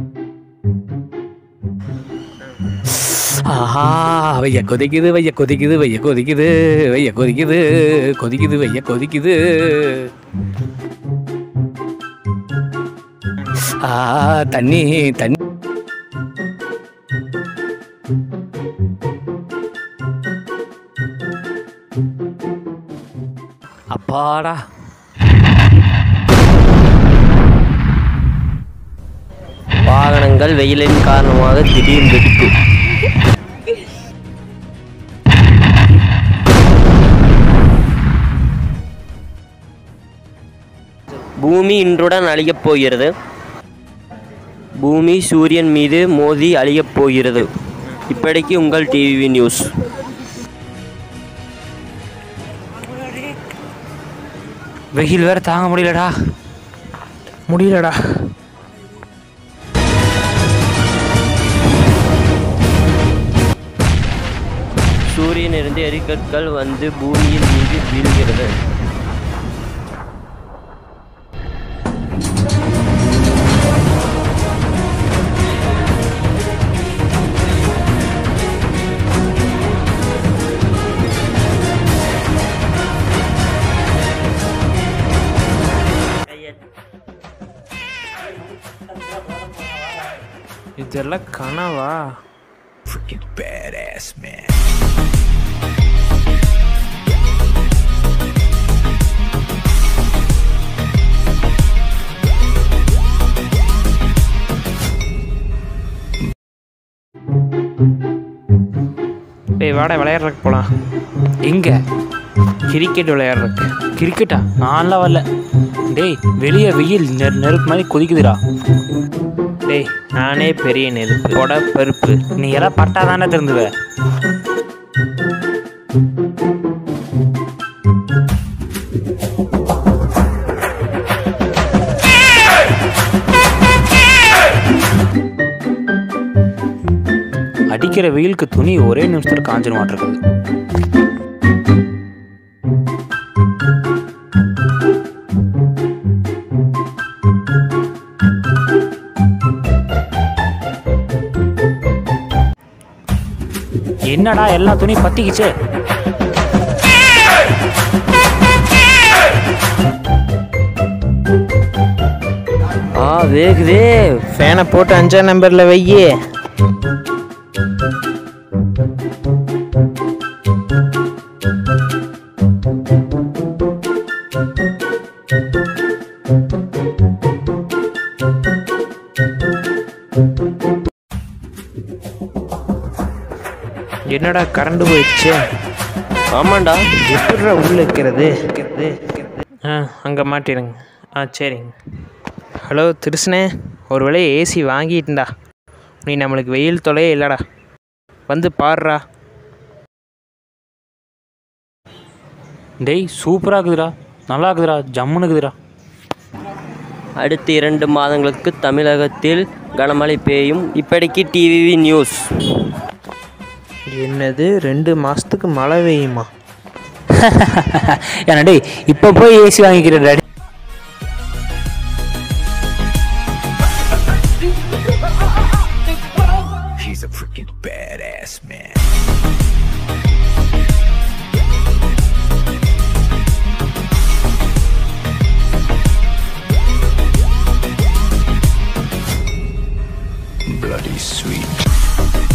ஆஹா வைய கொதிக்குது வைய கொதிக்குது வைய கொதிக்குது வைய கொதிக்குது கொதிக்குது வைய கொதிக்குது ஆ தண்ணி தண்ணி அப்பாடா வாகனங்கள் வெயிலின் காரணமாக திடீர் வெடிப்பு பூமி இன்றுடன் அழியப் போகிறது பூமி சூரியன் மீது மோதி அழியப் போகிறது இப்படிக்கு உங்கள் டிவி நியூஸ் வெயில் வேற தாங்க முடியலடா முடியலடா சூரியனிலிருந்து எரிக்கற்கள் வந்து பூமியின் மீது வீழ்கிறது இதெல்லாம் கனவா டேய் வாடா விளையாடுறதுக்கு போகலாம் எங்க கிரிக்கெட் விளையாடுறதுக்கு கிரிக்கெட்டா நான்லாம் வரல டேய் வெளியே வெயில் நெரு நெருப்பு மாதிரி கொதிக்குதுடா டேய் நானே பெரிய நெருப்பு கொடை பருப்பு நீ எல்லாம் பட்டா தானே திருந்துவ அடிக்கிற வெயிலுக்கு துணி ஒரே நிமிஷத்துல காஞ்சிட மாட்டிருக்குது என்னடா எல்லா துணியும் பத்திக்கிச்சு ஆ வேகுதே ஃபேனை போட்டு அஞ்சாம் நம்பரில் வையே என்னடா கரண்ட் போயிடுச்சு ஆமாண்டா எப்படிடா உள்ள இருக்கிறது ஆ அங்கே மாட்டிடுங்க ஆ சரிங்க ஹலோ திருஷ்ணே ஒரு வேளை ஏசி வாங்கிட்டுண்டா நீ நம்மளுக்கு வெயில் தொலையே இல்லைடா வந்து பாருடா டேய் சூப்பராக இருக்குதுடா நல்லா இருக்குதுடா ஜம்முன்னு இருக்குதுடா அடுத்த இரண்டு மாதங்களுக்கு தமிழகத்தில் கனமழை பெய்யும் இப்படிக்கு டிவி நியூஸ் என்னது ரெண்டு மாதத்துக்கு மழை பெய்யுமா ஏன்னா டேய் இப்போ போய் ஏசி வாங்கிக்கிறேன் daddy He's a freaking badass man. Bloody sweet.